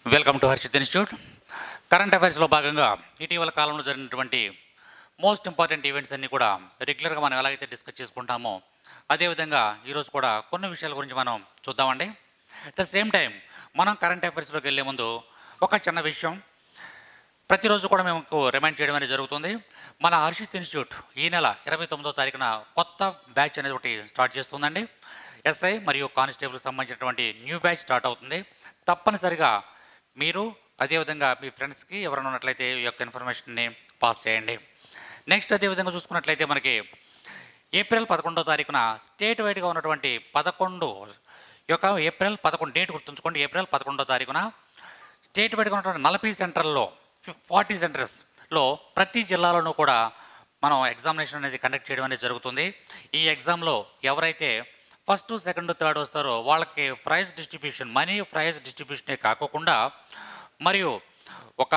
welcome to Harshit institute current అఫైర్స్లో భాగంగా ఇటీవల కాలంలో జరిగినటువంటి మోస్ట్ ఇంపార్టెంట్ ఈవెంట్స్ అన్నీ కూడా రెగ్యులర్గా మనం ఎలాగైతే డిస్కస్ చేసుకుంటామో అదేవిధంగా ఈరోజు కూడా కొన్ని విషయాల గురించి మనం చూద్దామండి అట్ ద సేమ్ టైం మనం కరెంట్ అఫైర్స్లోకి వెళ్ళే ముందు ఒక చిన్న విషయం ప్రతిరోజు కూడా మేము రిమైండ్ చేయడం అనేది జరుగుతుంది మన హర్షిత్ ఇన్స్టిట్యూట్ ఈ నెల ఇరవై తొమ్మిదో తారీఖున కొత్త బ్యాచ్ అనేది ఒకటి స్టార్ట్ చేస్తుందండి ఎస్ఐ మరియు కానిస్టేబుల్ సంబంధించినటువంటి న్యూ బ్యాచ్ స్టార్ట్ అవుతుంది తప్పనిసరిగా మీరు అదేవిధంగా మీ ఫ్రెండ్స్కి ఎవరైనా ఉన్నట్లయితే ఈ యొక్క ఇన్ఫర్మేషన్ని పాస్ చేయండి నెక్స్ట్ అదేవిధంగా చూసుకున్నట్లయితే మనకి ఏప్రిల్ పదకొండో తారీఖున స్టేట్ వైడ్గా ఉన్నటువంటి పదకొండు ఈ యొక్క ఏప్రిల్ పదకొండు డేట్ గుర్తుంచుకోండి ఏప్రిల్ పదకొండో తారీఖున స్టేట్ వైడ్గా ఉన్నటువంటి నలభై సెంటర్లో ఫార్టీ సెంటర్స్లో ప్రతి జిల్లాలోనూ కూడా మనం ఎగ్జామినేషన్ అనేది కండక్ట్ చేయడం అనేది జరుగుతుంది ఈ ఎగ్జామ్లో ఎవరైతే ఫస్ట్ సెకండ్ థర్డ్ వస్తారో వాళ్ళకి ప్రైజ్ డిస్ట్రిబ్యూషన్ మనీ ప్రైజ్ డిస్ట్రిబ్యూషనే కాకోకుండా మరియు ఒక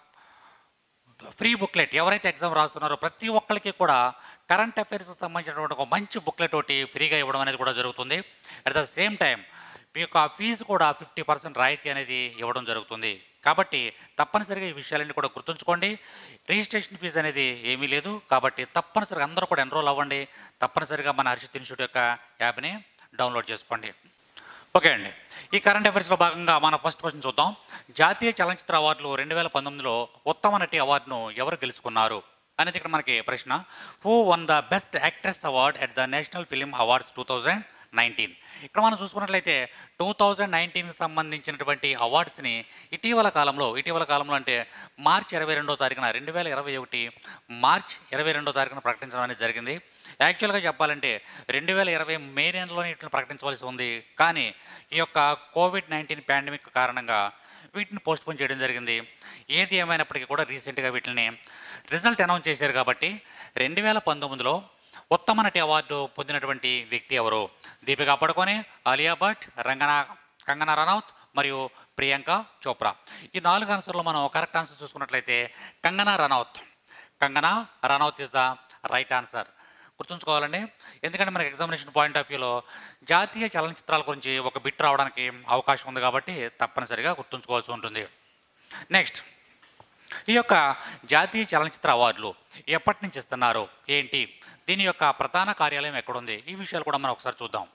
ఫ్రీ బుక్లెట్ ఎవరైతే ఎగ్జామ్ రాస్తున్నారో ప్రతి ఒక్కరికి కూడా కరెంట్ అఫైర్స్ సంబంధించినటువంటి ఒక మంచి బుక్లెట్ ఒకటి ఫ్రీగా ఇవ్వడం అనేది కూడా జరుగుతుంది అట్ ద సేమ్ టైం మీ యొక్క ఫీజు కూడా ఫిఫ్టీ పర్సెంట్ రాయితీ అనేది ఇవ్వడం జరుగుతుంది కాబట్టి తప్పనిసరిగా ఈ విషయాలన్నీ కూడా గుర్తుంచుకోండి రిజిస్ట్రేషన్ ఫీజు అనేది ఏమీ లేదు కాబట్టి తప్పనిసరిగా అందరూ కూడా ఎన్రోల్ అవ్వండి తప్పనిసరిగా మన హర్షిత్ ఇన్స్టిట్యూట్ యొక్క యాప్ని డౌన్లోడ్ చేసుకోండి ఓకే అండి ఈ కరెంట్ అఫైర్స్లో భాగంగా మన ఫస్ట్ క్వశ్చన్ చూద్దాం జాతీయ చలనచిత్ర అవార్డులు రెండు వేల పంతొమ్మిదిలో ఉత్తమ నటి అవార్డును ఎవరు గెలుచుకున్నారు అనేది ఇక్కడ మనకి ప్రశ్న who won the best actress award at the national film awards two thousand nineteen ఇక్కడ మనం చూసుకున్నట్లయితే టూ థౌజండ్ నైన్టీన్కి సంబంధించినటువంటి అవార్డ్స్ని ఇటీవల కాలంలో ఇటీవల కాలంలో అంటే మార్చ్ ఇరవై రెండో తారీఖున రెండు వేల ఇరవై ఒకటి మార్చ్ ఇరవై రెండో తారీఖున ప్రకటించడం అనేది జరిగింది యాక్చువల్గా చెప్పాలంటే రెండు వేల ఇరవై మే నెలలోనే వీటిని ప్రకటించవలసి ఉంది కానీ ఈ యొక్క కోవిడ్ నైన్టీన్ పాండమిక్ కారణంగా వీటిని పోస్ట్పోన్ చేయడం జరిగింది ఏది ఏమైనప్పటికీ కూడా రీసెంట్గా వీటిని రిజల్ట్ అనౌన్స్ చేశారు కాబట్టి రెండు వేల పంతొమ్మిదిలో ఉత్తమ నటి అవార్డు పొందినటువంటి వ్యక్తి ఎవరు దీపికా పడుకొని ఆలియా భట్ రంగనా కంగనా రనౌత్ మరియు ప్రియాంక చోప్రా ఈ నాలుగు ఆన్సర్లో మనం కరెక్ట్ ఆన్సర్ చూసుకున్నట్లయితే Kangana Ranaut Kangana Ranaut is the right answer గుర్తుంచుకోవాలండి ఎందుకంటే మనకి ఎగ్జామినేషన్ పాయింట్ ఆఫ్ వ్యూలో జాతీయ చలనచిత్రాల గురించి ఒక బిట్ రావడానికి అవకాశం ఉంది కాబట్టి తప్పనిసరిగా గుర్తుంచుకోవాల్సి ఉంటుంది నెక్స్ట్ ఈ యొక్క జాతీయ చలనచిత్ర అవార్డులు ఎప్పటి నుంచి ఇస్తున్నారు ఏంటి దీని యొక్క ప్రధాన కార్యాలయం ఎక్కడుంది ఈ విషయాలు కూడా మనం ఒకసారి చూద్దాం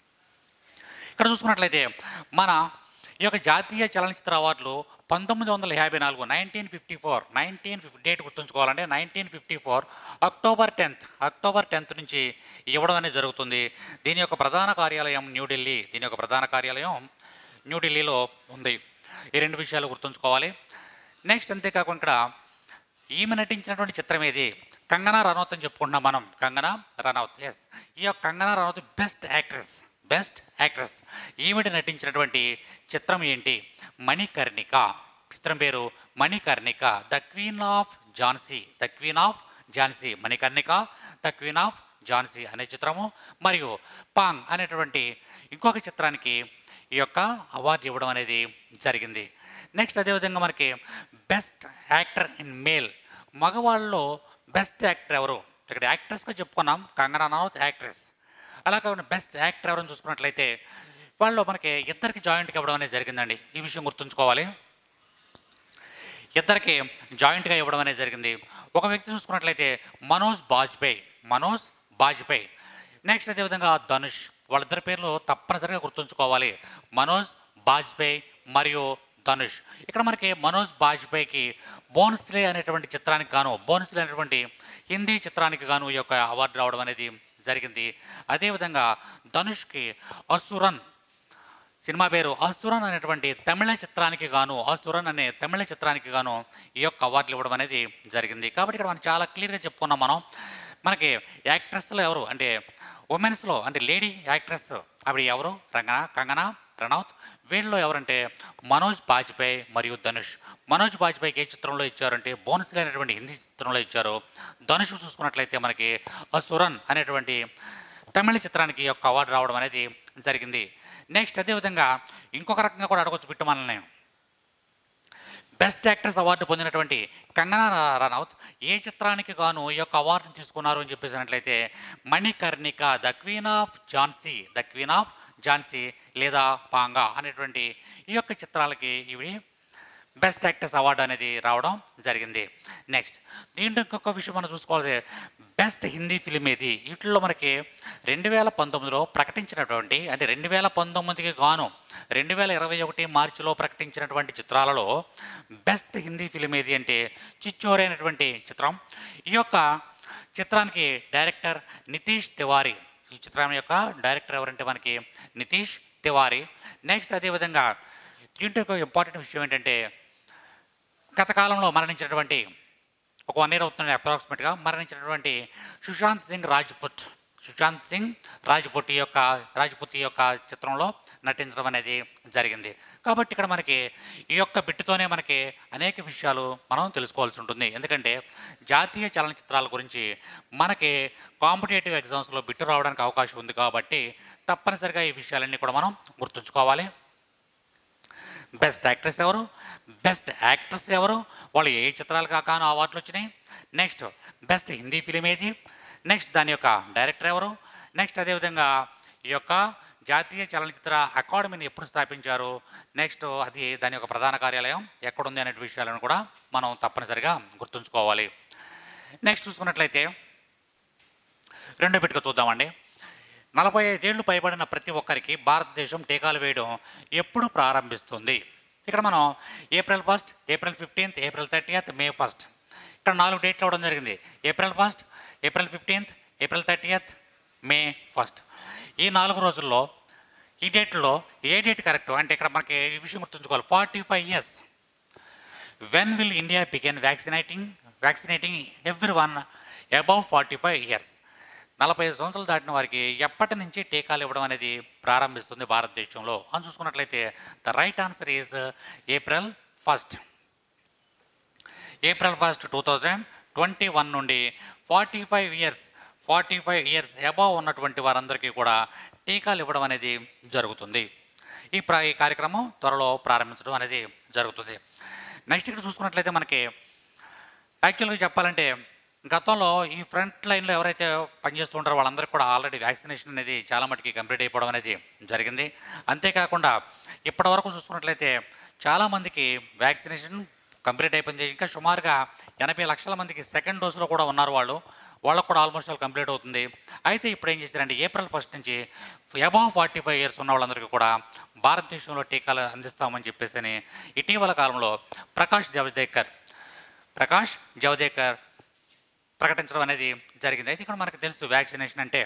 ఇక్కడ చూసుకున్నట్లయితే మన ఈ యొక్క జాతీయ చలనచిత్ర అవార్డులు పంతొమ్మిది వందల యాభై నాలుగు nineteen fifty four nineteen fifty date గుర్తుంచుకోవాలంటే nineteen fifty four October tenth October tenth నుంచి ఇవ్వడం అనేది జరుగుతుంది దీని యొక్క ప్రధాన కార్యాలయం న్యూఢిల్లీ దీని యొక్క ప్రధాన కార్యాలయం న్యూఢిల్లీలో ఉంది ఈ రెండు విషయాలు గుర్తుంచుకోవాలి నెక్స్ట్ అంతేకాకుండా ఇక్కడ ఈమె నటించినటువంటి చిత్రం ఏది కంగనా రనౌత్ అని చెప్పుకుంటున్నాం మనం కంగనా రనౌత్ ఎస్ ఈ యొక్క Kangana Ranaut best actress best actress ఈవిడ నటించినటువంటి చిత్రం ఏంటి మణికర్ణిక చిత్రం పేరు Manikarnika the queen of Jhansi the queen of Jhansi Manikarnika the queen of Jhansi అనే చిత్రము మరియు పాంగ్ అనేటువంటి ఇంకొక చిత్రానికి ఈ యొక్క అవార్డు ఇవ్వడం అనేది జరిగింది నెక్స్ట్ అదేవిధంగా మనకి బెస్ట్ యాక్టర్ ఇన్ మేల్ మగవాళ్ళలో బెస్ట్ యాక్టర్ ఎవరు ఇక్కడ యాక్ట్రెస్గా చెప్పుకున్నాం కంగనా రనౌత్ యాక్ట్రెస్ అలా కాకుండా బెస్ట్ యాక్టర్ ఎవరని చూసుకున్నట్లయితే వాళ్ళు మనకి ఇద్దరికి జాయింట్గా ఇవ్వడం అనేది జరిగిందండి ఈ విషయం గుర్తుంచుకోవాలి ఇద్దరికి జాయింట్గా ఇవ్వడం అనేది జరిగింది ఒక వ్యక్తి చూసుకున్నట్లయితే మనోజ్ బాజ్పేయి మనోజ్ బాజ్పేయి నెక్స్ట్ అదేవిధంగా ధనుష్ వాళ్ళిద్దరి పేర్లు తప్పనిసరిగా గుర్తుంచుకోవాలి మనోజ్ బాజ్పేయి మరియు ధనుష్ ఇక్కడ మనకి మనోజ్ బాజ్పేయికి బోన్స్లే అనేటువంటి చిత్రానికి గాను బోన్స్లే అనేటువంటి హిందీ చిత్రానికి గాను ఈ యొక్క అవార్డు రావడం అనేది జరిగింది అదేవిధంగా ధనుష్కి అసురన్ సినిమా పేరు అసురన్ అనేటువంటి తమిళ చిత్రానికి గాను అసురన్ అనే తమిళ చిత్రానికి గాను ఈ యొక్క అవార్డులు ఇవ్వడం అనేది జరిగింది కాబట్టి ఇక్కడ మనం చాలా క్లియర్గా చెప్పుకున్నాం మనం మనకి యాక్ట్రెస్లో ఎవరు అంటే ఉమెన్స్లో అంటే లేడీ యాక్ట్రెస్ అప్పుడు ఎవరు రంగనా కంగనా రనౌత్ వీళ్ళలో ఎవరంటే మనోజ్ బాజ్పేయి మరియు ధనుష్ మనోజ్ బాజ్పేయికి ఏ చిత్రంలో ఇచ్చారంటే బోనస్ లేనటువంటి హిందీ చిత్రంలో ఇచ్చారు ధనుష్ చూసుకున్నట్లయితే మనకి అసురన్ అనేటువంటి తమిళ చిత్రానికి ఈ యొక్క అవార్డు రావడం అనేది జరిగింది నెక్స్ట్ అదేవిధంగా ఇంకొక రకంగా కూడా అడగొచ్చు బిట్టు మనల్ని బెస్ట్ యాక్ట్రెస్ అవార్డు పొందినటువంటి కంగనా ర- రనౌత్ ఏ చిత్రానికి గాను ఈ యొక్క అవార్డును తీసుకున్నారు అని చెప్పేసినట్లయితే Manikarnika the queen of Jhansi the queen of Jhansi లేదా పాంగా అనేటువంటి ఈ యొక్క చిత్రాలకి ఇవి బెస్ట్ యాక్టర్స్ అవార్డు అనేది రావడం జరిగింది నెక్స్ట్ దీంట్లో ఇంకొక విషయం మనం చూసుకోవాలి బెస్ట్ హిందీ ఫిలిం ఏది వీటిల్లో మనకి రెండు వేల పంతొమ్మిదిలో ప్రకటించినటువంటి అంటే రెండు వేల పంతొమ్మిదికి గాను రెండు వేల ఇరవై ఒకటి మార్చిలో ప్రకటించినటువంటి చిత్రాలలో బెస్ట్ హిందీ ఫిలిం ఏది అంటే చిచ్చోరే అనేటువంటి చిత్రం ఈ యొక్క చిత్రానికి డైరెక్టర్ నితీష్ తివారీ ఈ చిత్రం యొక్క డైరెక్టర్ ఎవరంటే మనకి నితీష్ తివారీ నెక్స్ట్ అదేవిధంగా దీంట్లో ఒక ఇంపార్టెంట్ విషయం ఏంటంటే గత కాలంలో మరణించినటువంటి ఒక వన్ ఇయర్ అవుతుంది అప్రాక్సిమేట్గా మరణించినటువంటి సుశాంత్ సింగ్ రాజ్పుత్ సుశాంత్ సింగ్ రాజ్పుట్ ఈ యొక్క రాజ్పుత్ ఈ యొక్క చిత్రంలో నటించడం అనేది జరిగింది కాబట్టి ఇక్కడ మనకి ఈ యొక్క బిట్టుతోనే మనకి అనేక విషయాలు మనం తెలుసుకోవాల్సి ఉంటుంది ఎందుకంటే జాతీయ చలనచిత్రాల గురించి మనకి కాంపిటేటివ్ ఎగ్జామ్స్లో బిట్టు రావడానికి అవకాశం ఉంది కాబట్టి తప్పనిసరిగా ఈ విషయాలన్నీ కూడా మనం గుర్తుంచుకోవాలి బెస్ట్ యాక్ట్రెస్ ఎవరు బెస్ట్ యాక్ట్రెస్ ఎవరు వాళ్ళు ఏ చిత్రాలు కాకాను అవార్డులు వచ్చినాయి నెక్స్ట్ బెస్ట్ హిందీ ఫిలిం ఏది నెక్స్ట్ దాని యొక్క డైరెక్టర్ ఎవరు నెక్స్ట్ అదేవిధంగా ఈ యొక్క జాతీయ చలనచిత్ర అకాడమీని ఎప్పుడు స్థాపించారు నెక్స్ట్ అది దాని యొక్క ప్రధాన కార్యాలయం ఎక్కడుంది అనే విషయాలను కూడా మనం తప్పనిసరిగా గుర్తుంచుకోవాలి నెక్స్ట్ చూసుకున్నట్లయితే రెండో పెట్టుకు చూద్దామండి నలభై ఐదేళ్లు పైబడిన ప్రతి ఒక్కరికి భారతదేశం టీకాలు వేయడం ఎప్పుడు ప్రారంభిస్తుంది ఇక్కడ మనం April first April fifteenth April thirtieth May first ఇక్కడ నాలుగు డేట్లు అవ్వడం జరిగింది April first April fifteenth April thirtieth May first ఈ నాలుగు రోజుల్లో ఈ డేట్లో ఏ డేట్ కరెక్ట్ అంటే ఇక్కడ మనకి ఈ విషయం గుర్తుంచుకోవాలి forty five years when will India begin vaccinating vaccinating every one above forty five years నలభై ఐదు సంవత్సరాలు దాటిన వారికి ఎప్పటి నుంచి టీకాలు ఇవ్వడం అనేది ప్రారంభిస్తుంది భారతదేశంలో అని చూసుకున్నట్లయితే the right answer is April first April first two thousand twenty one నుండి forty five years forty five years above ఉన్నటువంటి వారందరికీ కూడా టీకాలు ఇవ్వడం అనేది జరుగుతుంది ఈ ప్ర ఈ కార్యక్రమం త్వరలో ప్రారంభించడం అనేది జరుగుతుంది నెక్స్ట్ ఇక్కడ చూసుకున్నట్లయితే మనకి యాక్చువల్గా చెప్పాలంటే గతంలో ఈ ఫ్రంట్ లైన్లో ఎవరైతే పనిచేస్తూ ఉంటారో వాళ్ళందరికీ కూడా ఆల్రెడీ వ్యాక్సినేషన్ అనేది చాలా మటుకి కంప్లీట్ అయిపోవడం అనేది జరిగింది అంతేకాకుండా ఇప్పటివరకు చూసుకున్నట్లయితే చాలామందికి వ్యాక్సినేషన్ కంప్లీట్ అయిపోయింది ఇంకా సుమారుగా ఎనభై లక్షల మందికి సెకండ్ డోస్లో కూడా ఉన్నారు వాళ్ళు వాళ్ళకు కూడా ఆల్మోస్ట్ ఆల్ కంప్లీట్ అవుతుంది అయితే ఇప్పుడు ఏం చేశారంటే ఏప్రిల్ ఫస్ట్ నుంచి అబౌవ్ ఫార్టీ ఫైవ్ ఇయర్స్ ఉన్న వాళ్ళందరికీ కూడా భారతదేశంలో టీకాలు అందిస్తామని చెప్పేసి అని ఇటీవల కాలంలో ప్రకాష్ జవదేకర్ ప్రకాష్ జవదేకర్ ప్రకటించడం అనేది జరిగింది అయితే ఇక్కడ మనకు తెలుసు వ్యాక్సినేషన్ అంటే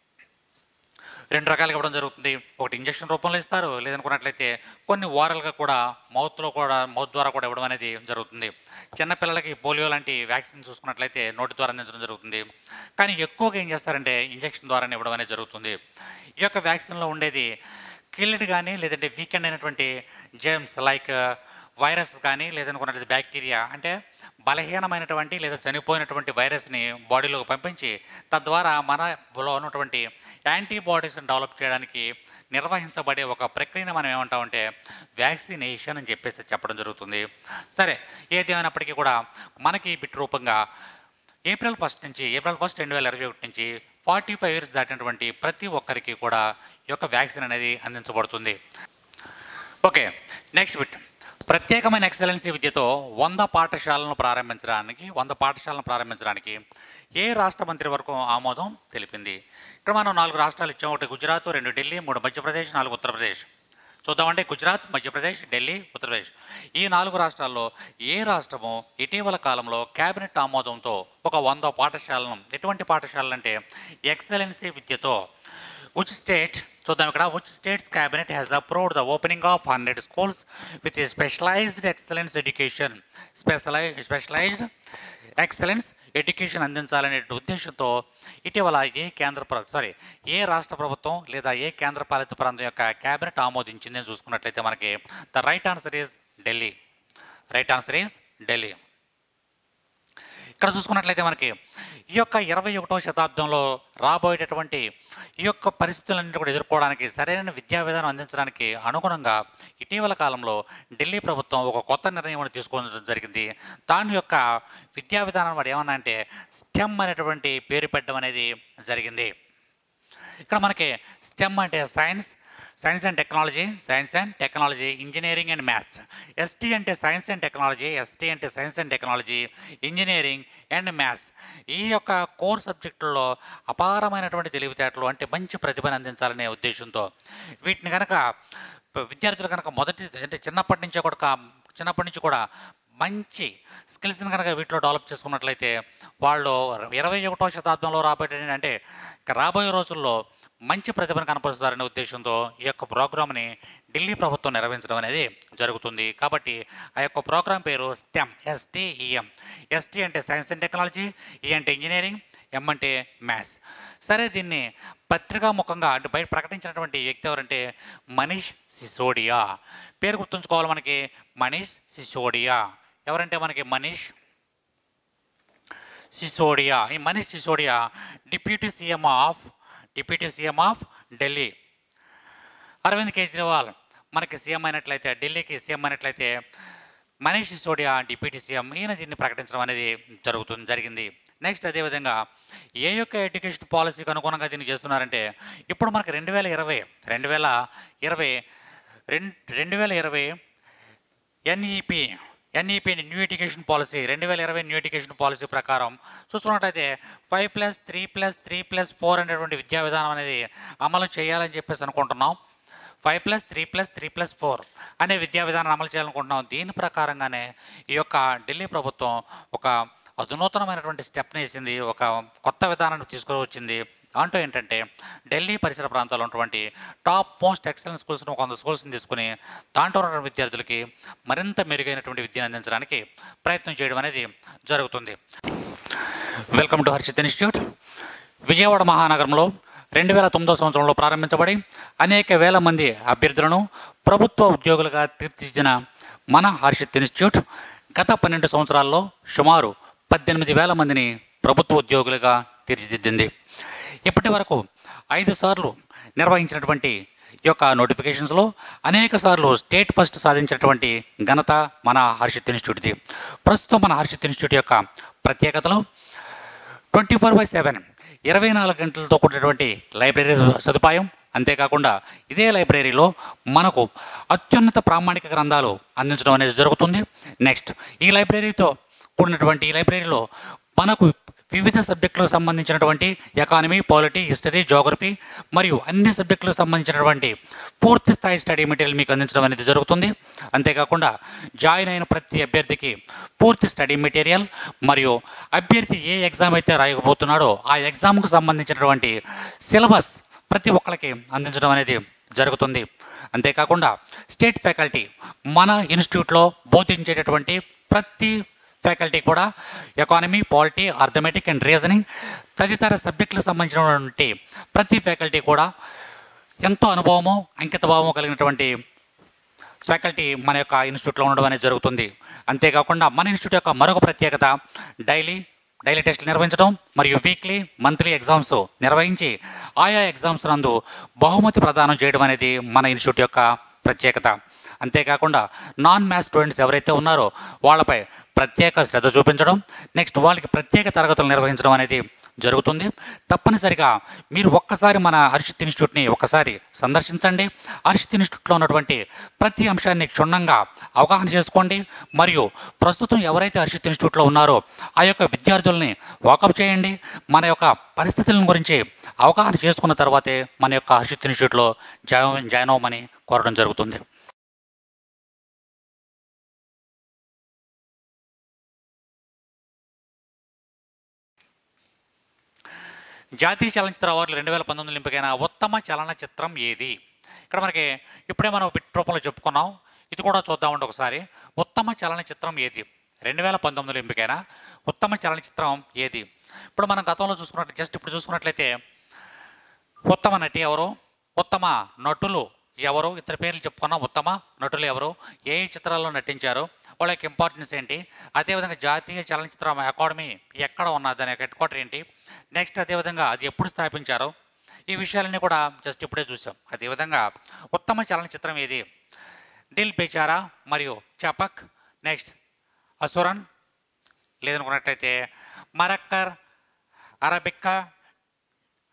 రెండు రకాలుగా ఇవ్వడం జరుగుతుంది ఒకటి ఇంజక్షన్ రూపంలో ఇస్తారు లేదనుకున్నట్లయితే కొన్ని వారాలుగా కూడా మౌత్లో కూడా మౌత్ ద్వారా కూడా ఇవ్వడం అనేది జరుగుతుంది చిన్నపిల్లలకి పోలియో లాంటి వ్యాక్సిన్ చూసుకున్నట్లయితే నోటి ద్వారా అందించడం జరుగుతుంది కానీ ఎక్కువగా ఏం చేస్తారంటే ఇంజక్షన్ ద్వారానే ఇవ్వడం అనేది జరుగుతుంది ఈ యొక్క వ్యాక్సిన్లో ఉండేది కిల్డ్ కానీ లేదంటే వీకెండ్ అయినటువంటి జెమ్స్ లైక్ వైరస్ కానీ లేదనుకున్నట్లయితే బ్యాక్టీరియా అంటే బలహీనమైనటువంటి లేదా చనిపోయినటువంటి వైరస్ని బాడీలోకి పంపించి తద్వారా మనలో ఉన్నటువంటి యాంటీబాడీస్ని డెవలప్ చేయడానికి నిర్వహించబడే ఒక ప్రక్రియను మనం ఏమంటామంటే వ్యాక్సినేషన్ అని చెప్పేసి చెప్పడం జరుగుతుంది సరే ఏది ఏమైనప్పటికీ కూడా మనకి ఈ బిట్ రూపంగా ఏప్రిల్ ఫస్ట్ నుంచి ఏప్రిల్ ఫస్ట్ రెండు వేల ఇరవై ఒకటి నుంచి ఫార్టీ ఫైవ్ ఇయర్స్ దాటినటువంటి ప్రతి ఒక్కరికి కూడా ఈ యొక్క వ్యాక్సిన్ అనేది అందించబడుతుంది ఓకే నెక్స్ట్ బిట్ ప్రత్యేకమైన ఎక్సలెన్సీ విద్యతో వంద పాఠశాలను ప్రారంభించడానికి వంద పాఠశాలను ప్రారంభించడానికి ఏ రాష్ట్ర మంత్రి వరకు ఆమోదం తెలిపింది ఇక్కడ మనం నాలుగు రాష్ట్రాలు ఇచ్చాం ఒకటి గుజరాత్ రెండు ఢిల్లీ మూడు మధ్యప్రదేశ్ నాలుగు ఉత్తరప్రదేశ్ చూద్దామంటే గుజరాత్ మధ్యప్రదేశ్ ఢిల్లీ ఉత్తరప్రదేశ్ ఈ నాలుగు రాష్ట్రాల్లో ఏ రాష్ట్రము ఇటీవల కాలంలో కేబినెట్ ఆమోదంతో ఒక వంద పాఠశాలను ఎటువంటి పాఠశాలలు అంటే ఎక్సలెన్సీ విద్యతో which state చూద్దాం ఇక్కడ which states cabinet has approved the opening of 100 schools with a specialized excellence education specialized specialized excellence education అందించాలనే ఉద్దేశంతో ఇటీవల ఏ కేంద్ర ప్ర- సారీ ఏ రాష్ట్ర ప్రభుత్వం లేదా ఏ కేంద్ర పాలిత ప్రాంతం యొక్క కేబినెట్ ఆమోదించిందని చూసుకున్నట్లయితే మనకి the right answer is Delhi right answer is Delhi ఇక్కడ చూసుకున్నట్లయితే మనకి ఈ యొక్క ఇరవై ఒకటవ శతాబ్దంలో రాబోయేటటువంటి ఈ యొక్క పరిస్థితులన్నింటి కూడా ఎదుర్కోవడానికి సరైన విద్యా విధానం అందించడానికి అనుగుణంగా ఇటీవల కాలంలో ఢిల్లీ ప్రభుత్వం ఒక కొత్త నిర్ణయం తీసుకోవడం జరిగింది దాని యొక్క విద్యా విధానం వాడు ఏమన్నా అంటే స్టెమ్ అనేటువంటి పేరు పెట్టడం అనేది జరిగింది ఇక్కడ మనకి స్టెమ్ అంటే science science and technology science and technology engineering and maths ST అంటే సైన్స్ అండ్ టెక్నాలజీ ఎస్టీ అంటే science and technology engineering and maths ఈ యొక్క కోర్ సబ్జెక్టుల్లో అపారమైనటువంటి తెలివితేటలు అంటే మంచి ప్రతిభను అందించాలనే ఉద్దేశంతో వీటిని కనుక విద్యార్థులు కనుక మొదటి అంటే చిన్నప్పటి నుంచే కూడా కా- చిన్నప్పటి నుంచి కూడా మంచి స్కిల్స్ని కనుక వీటిలో డెవలప్ చేసుకున్నట్లయితే వాళ్ళు ఇరవై ఒకటో శతాబ్దంలో రాబోయే అంటే ఇక రాబోయే రోజుల్లో మంచి ప్రతిభను కనపరుస్తారనే ఉద్దేశంతో ఈ యొక్క ప్రోగ్రామ్ని ఢిల్లీ ప్రభుత్వం నిర్వహించడం అనేది జరుగుతుంది కాబట్టి ఆ యొక్క ప్రోగ్రాం పేరు స్టెమ్ ఎస్టీఈఎం ఎస్టీ అంటే సైన్స్ అండ్ టెక్నాలజీ ఈ అంటే ఇంజనీరింగ్ ఎం అంటే మ్యాథ్స్ సరే దీన్ని పత్రికాముఖంగా అంటే బయట ప్రకటించినటువంటి వ్యక్తి ఎవరంటే మనీష్ సిసోడియా పేరు గుర్తుంచుకోవాలి మనకి మనీష్ సిసోడియా ఎవరంటే మనకి మనీష్ సిసోడియా ఈ Manish Sisodia deputy CM of deputy CM of Delhi Arvind Kejriwal మనకి సీఎం అయినట్లయితే ఢిల్లీకి సీఎం అయినట్లయితే మనీష్ సిసోడియా డిప్యూటీ సీఎం ఈయన దీన్ని ప్రకటించడం అనేది జరుగుతుంది జరిగింది నెక్స్ట్ అదేవిధంగా ఏ యొక్క ఎడ్యుకేషన్ పాలసీకి అనుగుణంగా దీన్ని చేస్తున్నారంటే ఇప్పుడు మనకి రెండు వేల ఇరవై రెండు వేల ఇరవై రెండు రెండు వేల ఇరవై NEP NEP new education policy రెండు వేల ఇరవై న్యూ ఎడ్యుకేషన్ పాలసీ ప్రకారం చూసుకున్నట్టయితే five plus three plus three plus four అనేటువంటి విద్యా విధానం అనేది అమలు చేయాలని చెప్పేసి అనుకుంటున్నాం five plus three plus three plus four అనే విద్యా విధానం అమలు చేయాలనుకుంటున్నాం దీని ప్రకారంగానే ఈ యొక్క ఢిల్లీ ప్రభుత్వం ఒక అధునూతనమైనటువంటి స్టెప్ని వేసింది ఒక కొత్త విధానాన్ని తీసుకువచ్చింది దాంట్లో ఏంటంటే ఢిల్లీ పరిసర ప్రాంతాల్లో ఉన్నటువంటి టాప్ మోస్ట్ ఎక్సలెంట్ స్కూల్స్ను కొంత స్కూల్స్ని తీసుకుని దాంట్లో ఉన్న విద్యార్థులకి మరింత మెరుగైనటువంటి విద్యను అందించడానికి ప్రయత్నం చేయడం అనేది జరుగుతుంది welcome to Harshit institute Vijayawada మహానగరంలో రెండు వేల తొమ్మిదో సంవత్సరంలో ప్రారంభించబడి అనేక వేల మంది అభ్యర్థులను ప్రభుత్వ ఉద్యోగులుగా తీర్చిదిద్దిన మన హర్షిత్ ఇన్స్టిట్యూట్ గత పన్నెండు సంవత్సరాల్లో సుమారు పద్దెనిమిది వేల మందిని ప్రభుత్వ ఉద్యోగులుగా తీర్చిదిద్దింది ఇప్పటి వరకు ఐదు సార్లు నిర్వహించినటువంటి ఈ యొక్క నోటిఫికేషన్స్లో అనేక సార్లు స్టేట్ ఫస్ట్ సాధించినటువంటి ఘనత మన హర్షిత్ ఇన్స్టిట్యూట్ది ప్రస్తుతం మన హర్షిత్ ఇన్స్టిట్యూట్ యొక్క ప్రత్యేకతలు ట్వంటీ ఫోర్ బై సెవెన్ ఇరవై నాలుగు గంటలతో కూడినటువంటి లైబ్రరీ సదుపాయం అంతేకాకుండా ఇదే లైబ్రరీలో మనకు అత్యున్నత ప్రామాణిక గ్రంథాలు అందించడం అనేది జరుగుతుంది నెక్స్ట్ ఈ లైబ్రరీతో కూడినటువంటి ఈ లైబ్రరీలో మనకు వివిధ సబ్జెక్టులకు సంబంధించినటువంటి ఎకానమీ పాలిటీ హిస్టరీ జోగ్రఫీ మరియు అన్ని సబ్జెక్టులకు సంబంధించినటువంటి పూర్తి స్థాయి స్టడీ మెటీరియల్ మీకు అందించడం అనేది జరుగుతుంది అంతేకాకుండా జాయిన్ అయిన ప్రతి అభ్యర్థికి పూర్తి స్టడీ మెటీరియల్ మరియు అభ్యర్థి ఏ ఎగ్జామ్ అయితే రాయకపోతున్నాడో ఆ ఎగ్జామ్కు సంబంధించినటువంటి సిలబస్ ప్రతి ఒక్కరికి అందించడం అనేది జరుగుతుంది అంతేకాకుండా స్టేట్ ఫ్యాకల్టీ మన ఇన్స్టిట్యూట్లో బోధించేటటువంటి ప్రతి ఫ్యాకల్టీ కూడా economy polity arithmetic and reasoning తదితర సబ్జెక్టులకు సంబంధించినటువంటి ప్రతి ఫ్యాకల్టీ కూడా ఎంతో అనుభవము అంకిత భావము కలిగినటువంటి ఫ్యాకల్టీ మన యొక్క ఇన్స్టిట్యూట్లో ఉండడం అనేది జరుగుతుంది అంతేకాకుండా మన ఇన్స్టిట్యూట్ యొక్క మరొక ప్రత్యేకత డైలీ డైలీ టెస్టులు నిర్వహించడం మరియు వీక్లీ మంత్లీ ఎగ్జామ్స్ నిర్వహించి ఆయా ఎగ్జామ్స్ నందు బహుమతి ప్రదానం చేయడం అనేది మన ఇన్స్టిట్యూట్ యొక్క ప్రత్యేకత అంతేకాకుండా నాన్ మ్యాథ్స్ స్టూడెంట్స్ ఎవరైతే ఉన్నారో వాళ్ళపై ప్రత్యేక శ్రద్ధ చూపించడం నెక్స్ట్ వాళ్ళకి ప్రత్యేక తరగతులు నిర్వహించడం అనేది జరుగుతుంది తప్పనిసరిగా మీరు ఒక్కసారి మన హర్షిత్ ఇన్స్టిట్యూట్ని ఒక్కసారి సందర్శించండి హర్షిత్ ఇన్స్టిట్యూట్లో ఉన్నటువంటి ప్రతి అంశాన్ని క్షుణ్ణంగా అవగాహన చేసుకోండి మరియు ప్రస్తుతం ఎవరైతే హర్షిత్ ఇన్స్టిట్యూట్లో ఉన్నారో ఆ యొక్క విద్యార్థుల్ని వాకప్ చేయండి మన యొక్క పరిస్థితుల గురించి అవగాహన చేసుకున్న తర్వాతే మన యొక్క హర్షిత్ ఇన్స్టిట్యూట్లో జాయిన్ జాయిన్ అవ్వమని కోరడం జరుగుతుంది జాతీయ చలనచిత్ర అవార్డులు రెండు వేల పంతొమ్మిది ఎంపికైన ఉత్తమ చలనచిత్రం ఏది ఇక్కడ మనకి ఇప్పుడే మనం బిట్ రూపంలో చెప్పుకున్నాం ఇది కూడా చూద్దామండి ఒకసారి ఉత్తమ చలనచిత్రం ఏది రెండు వేల పంతొమ్మిదిలో ఎంపికైన ఉత్తమ చలనచిత్రం ఏది ఇప్పుడు మనం గతంలో చూసుకున్నట్టు జస్ట్ ఇప్పుడు చూసుకున్నట్లయితే ఉత్తమ నటి ఎవరు ఉత్తమ నటులు ఎవరు ఇతర పేర్లు చెప్పుకున్నాం ఉత్తమ నటులు ఎవరు ఏ ఏ చిత్రాల్లో నటించారు వాళ్ళ యొక్క ఇంపార్టెన్స్ ఏంటి అదేవిధంగా జాతీయ చలనచిత్ర అకాడమీ ఎక్కడ ఉన్నది దాని యొక్క హెడ్ క్వార్టర్ ఏంటి నెక్స్ట్ అదేవిధంగా అది ఎప్పుడు స్థాపించారు ఈ విషయాలన్నీ కూడా జస్ట్ ఇప్పుడే చూసాం అదేవిధంగా ఉత్తమ చలనచిత్రం ఏది దిల్ బేచారా మరియు చపక్ నెక్స్ట్ అసురన్ లేదనుకున్నట్లయితే మరక్కర్ అరబిక్క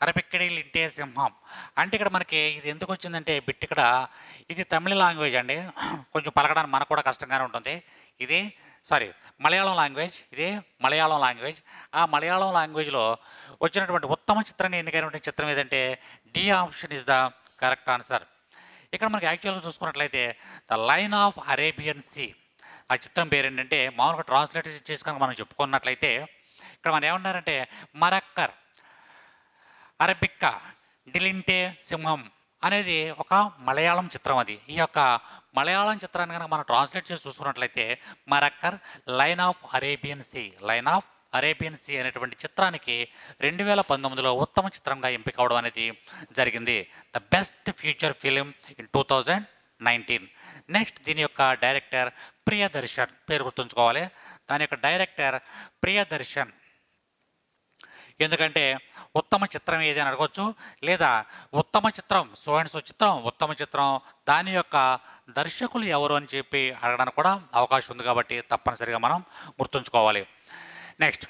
అరబిక్కడి లింటే సింహం అంటే ఇక్కడ మనకి ఇది ఎందుకు వచ్చిందంటే బిట్ ఇక్కడ ఇది తమిళ లాంగ్వేజ్ అండి కొంచెం పలకడానికి మనకు కూడా కష్టంగానే ఉంటుంది ఇది సారీ మలయాళం లాంగ్వేజ్ ఇది మలయాళం లాంగ్వేజ్ ఆ మలయాళం లాంగ్వేజ్లో వచ్చినటువంటి ఉత్తమ చిత్రాన్ని ఎన్నికైనటువంటి చిత్రం ఏదంటే D option is the correct answer ఇక్కడ మనకి యాక్చువల్గా చూసుకున్నట్లయితే the line of Arabian sea ఆ చిత్రం పేరు ఏంటంటే మామూలుగా ట్రాన్స్లేట్ చేసుకొని మనం చెప్పుకున్నట్లయితే ఇక్కడ మనం ఏమన్నారంటే మరక్కర్ అరబిక్క డిలింటే సింహం అనేది ఒక మలయాళం చిత్రం అది ఈ యొక్క మలయాళం చిత్రాన్ని కనుక మనం ట్రాన్స్లేట్ చేసి చూసుకున్నట్లయితే Marakkar line of Arabian sea line of Arabian sea అనేటువంటి చిత్రానికి రెండు వేల పంతొమ్మిదిలో ఉత్తమ చిత్రంగా ఎంపిక అవడం అనేది జరిగింది the best future film in two thousand nineteen next దీని యొక్క డైరెక్టర్ ప్రియదర్శన్ పేరు గుర్తుంచుకోవాలి దాని యొక్క డైరెక్టర్ ప్రియదర్శన్ ఎందుకంటే ఉత్తమ చిత్రం ఏది అని అడగవచ్చు లేదా ఉత్తమ చిత్రం సో అండ్ సో చిత్రం ఉత్తమ చిత్రం దాని యొక్క దర్శకులు ఎవరు అని చెప్పి అడగడానికి కూడా అవకాశం ఉంది కాబట్టి తప్పనిసరిగా మనం గుర్తుంచుకోవాలి నెక్స్ట్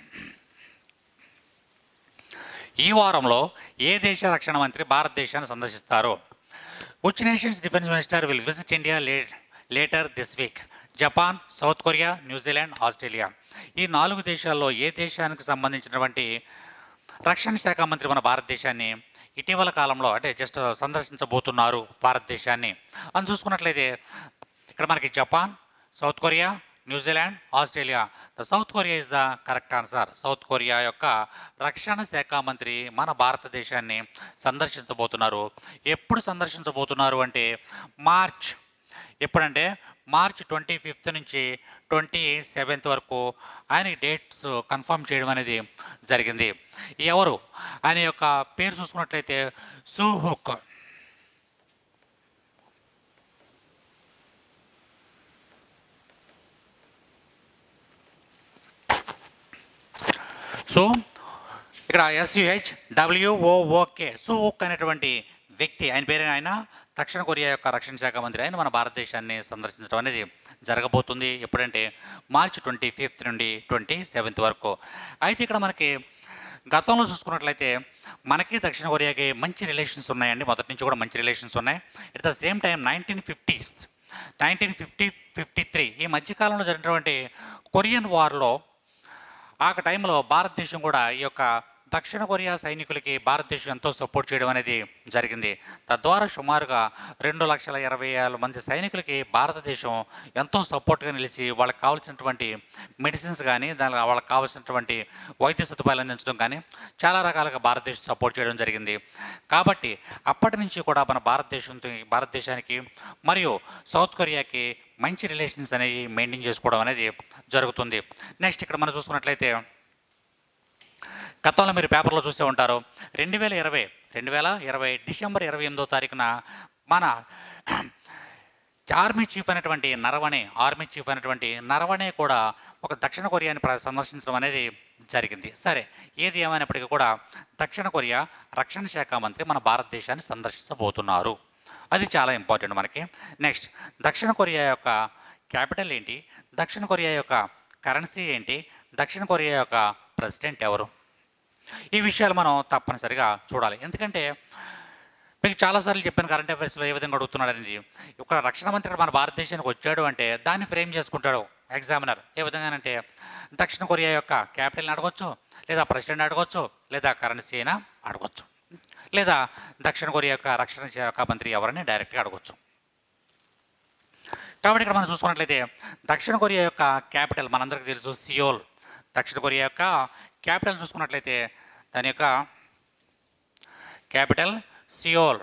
ఈ వారంలో ఏ దేశ రక్షణ మంత్రి భారతదేశాన్ని సందర్శిస్తారు which nations defence minister will visit India late later this week Japan South Korea New Zealand Australia ఈ నాలుగు దేశాల్లో ఏ దేశానికి సంబంధించినటువంటి రక్షణ శాఖ మంత్రి మన భారతదేశాన్ని ఇటీవల కాలంలో అంటే జస్ట్ సందర్శించబోతున్నారు భారతదేశాన్ని అని చూసుకున్నట్లయితే ఇక్కడ మనకి Japan South Korea New Zealand Australia the South Korea is the correct answer South Korea యొక్క రక్షణ శాఖ మంత్రి మన భారతదేశాన్ని సందర్శించబోతున్నారు ఎప్పుడు సందర్శించబోతున్నారు అంటే మార్చ్ ఎప్పుడంటే మార్చ్ ట్వంటీ ఫిఫ్త్ నుంచి ట్వంటీ సెవెంత్ వరకు ఆయన డేట్స్ కన్ఫర్మ్ చేయడం అనేది జరిగింది ఎవరు ఆయన యొక్క పేరు చూసుకున్నట్లయితే సుహుక్ సో ఇక్కడ ఎస్యుహెచ్ డబ్ల్యూఓఓకే సుహుక్ అనేటువంటి వ్యక్తి ఆయన పేరు ఆయన దక్షిణ కొరియా యొక్క రక్షణ శాఖ మంత్రి ఆయన మన భారతదేశాన్ని సందర్శించడం అనేది జరగబోతుంది ఎప్పుడంటే మార్చి ట్వంటీ ఫిఫ్త్ నుండి ట్వంటీ సెవెంత్ వరకు అయితే ఇక్కడ మనకి గతంలో చూసుకున్నట్లయితే మనకి దక్షిణ కొరియాకి మంచి రిలేషన్స్ ఉన్నాయండి మొదటి నుంచి కూడా మంచి రిలేషన్స్ ఉన్నాయి at the same time nineteen fifties nineteen fifty fifty three ఈ మధ్యకాలంలో జరిగినటువంటి కొరియన్ వార్లో ఆ టైంలో భారతదేశం కూడా ఈ యొక్క దక్షిణ కొరియా సైనికులకి భారతదేశం ఎంతో సపోర్ట్ చేయడం అనేది జరిగింది తద్వారా సుమారుగా రెండు లక్షల ఇరవై ఏళ్ళ మంది సైనికులకి భారతదేశం ఎంతో సపోర్ట్గా నిలిచి వాళ్ళకి కావాల్సినటువంటి మెడిసిన్స్ కానీ దాని వాళ్ళకి కావాల్సినటువంటి వైద్య సదుపాయాలు అందించడం కానీ చాలా రకాలుగా భారతదేశం సపోర్ట్ చేయడం జరిగింది కాబట్టి అప్పటి నుంచి కూడా మన భారతదేశంతో భారతదేశానికి మరియు సౌత్ కొరియాకి మంచి రిలేషన్స్ అనేవి మెయింటైన్ చేసుకోవడం అనేది జరుగుతుంది నెక్స్ట్ ఇక్కడ మనం చూసుకున్నట్లయితే గతంలో మీరు పేపర్లో చూసే ఉంటారు రెండు వేల ఇరవై రెండు వేల ఇరవై డిసెంబర్ ఇరవై ఎనిమిదో తారీఖున మన ఆర్మీ చీఫ్ అయినటువంటి నరవణే ఆర్మీ చీఫ్ అయినటువంటి నరవణే కూడా ఒక దక్షిణ కొరియాని ప్ర- సందర్శించడం అనేది జరిగింది సరే ఏది ఏమైనప్పటికీ కూడా దక్షిణ కొరియా రక్షణ శాఖ మంత్రి మన భారతదేశాన్ని సందర్శించబోతున్నారు అది చాలా ఇంపార్టెంట్ మనకి నెక్స్ట్ దక్షిణ కొరియా యొక్క క్యాపిటల్ ఏంటి దక్షిణ కొరియా యొక్క కరెన్సీ ఏంటి దక్షిణ కొరియా యొక్క ప్రెసిడెంట్ ఎవరు ఈ విషయాలు మనం తప్పనిసరిగా చూడాలి ఎందుకంటే మీకు చాలాసార్లు చెప్పాను కరెంట్ అఫైర్స్లో ఏ విధంగా అడుగుతున్నాడు అనేది ఒక రక్షణ మంత్రి మన భారతదేశానికి వచ్చాడు అంటే దాన్ని ఫ్రేమ్ చేసుకుంటాడు ఎగ్జామినర్ ఏ విధంగానంటే దక్షిణ కొరియా యొక్క క్యాపిటల్ని అడగొచ్చు లేదా ప్రెసిడెంట్ అడగొచ్చు లేదా కరెన్సీ అయినా అడగొచ్చు లేదా దక్షిణ కొరియా యొక్క రక్షణ శాఖ మంత్రి ఎవరని డైరెక్ట్గా అడగొచ్చు కాబట్టి ఇక్కడ మనం చూసుకున్నట్లయితే దక్షిణ కొరియా యొక్క క్యాపిటల్ మనందరికీ తెలుసు సియోల్ దక్షిణ కొరియా యొక్క క్యాపిటల్ చూసుకున్నట్లయితే దాని యొక్క క్యాపిటల్ సియోల్